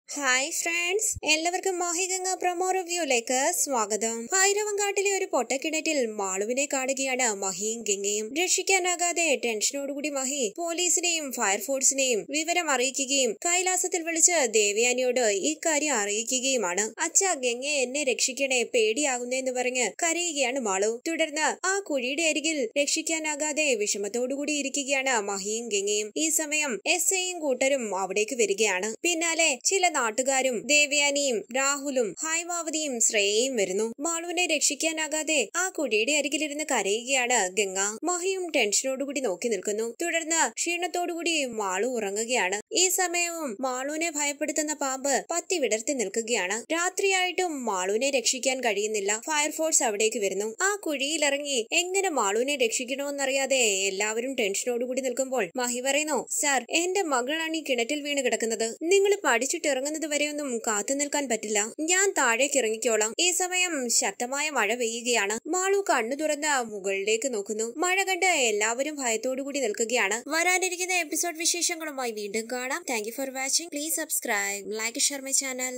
hi friends എല്ലാവർക്കും മാഹിഗംഗ promo റിവ്യൂലേക്ക് സ്വാഗതം ഭൈരവങ്കാട്ടിലെ ഒരു പൊട്ടക്കിണറ്റിൽ മാളുവിനെ കാണുകയാണ് മഹിയും ഗംഗയും രക്ഷിക്കാനാകാതെ ടെൻഷനോടുകൂടി മഹി പോലീസിനെയും ഫയർഫോഴ്സിനെയും വിവരം അറിയിക്കുകയും കൈലാസത്തിൽ വിളിച്ച് ദേവയാനിയോട് ഈ കാര്യം അറിയിക്കുകയുമാണ് അച്ഛ ഗംഗ എന്നെ രക്ഷിക്കണേ പേടിയാകുന്നെന്ന് പറഞ്ഞ് കരയുകയാണ് മാളു തുടർന്ന് ആ കുഴിയുടെ അരികിൽ രക്ഷിക്കാനാകാതെ വിഷമത്തോടുകൂടി ഇരിക്കുകയാണ് മഹിയും ഗംഗയും ഈ സമയം എസ് ഐയും കൂട്ടരും അവിടേക്ക് വരികയാണ് പിന്നാലെ ചില നാട്ടുകാരും ദേവയാനിയും രാഹുലും ഹൈമാവതിയും ശ്രേയയും വരുന്നു മാളുവിനെ രക്ഷിക്കാനാകാതെ ആ കുഴിയുടെ അരികിലിരുന്ന് കരയുകയാണ് ഗംഗ മഹിയും ടെൻഷനോടുകൂടി നോക്കി നിൽക്കുന്നു തുടർന്ന് ക്ഷീണത്തോടുകൂടി മാളു ഉറങ്ങുകയാണ് ഈ സമയവും മാളുവിനെ ഭയപ്പെടുത്തുന്ന പാമ്പ് പത്തി വിടർത്തി നിൽക്കുകയാണ് രാത്രിയായിട്ടും മാളുവിനെ രക്ഷിക്കാൻ കഴിയുന്നില്ല ഫയർഫോഴ്സ് അവിടേക്ക് വരുന്നു ആ കുഴിയിലിറങ്ങി എങ്ങനെ മാളുവിനെ രക്ഷിക്കണമെന്നറിയാതെ എല്ലാവരും ടെൻഷനോടുകൂടി നിൽക്കുമ്പോൾ മഹി പറയുന്നു സാർ എന്റെ മകളാണ് ഈ കിണറ്റിൽ വീണ് കിടക്കുന്നത് നിങ്ങൾ പഠിച്ചിട്ട് ഇറങ്ങുന്നത് വരെയൊന്നും കാത്തു നിൽക്കാൻ പറ്റില്ല ഞാൻ താഴേക്ക് ഇറങ്ങിക്കോളാം ഈ സമയം ശക്തമായ മഴ പെയ്യുകയാണ് മാളു കണ്ണു തുറന്ന് മുകളിലേക്ക് നോക്കുന്നു മഴ കണ്ട് എല്ലാവരും ഭയത്തോടുകൂടി നിൽക്കുകയാണ് വരാനിരിക്കുന്ന എപ്പിസോഡ് വിശേഷങ്ങളുമായി വീണ്ടും കാണാം thank you for watching please subscribe like share my channel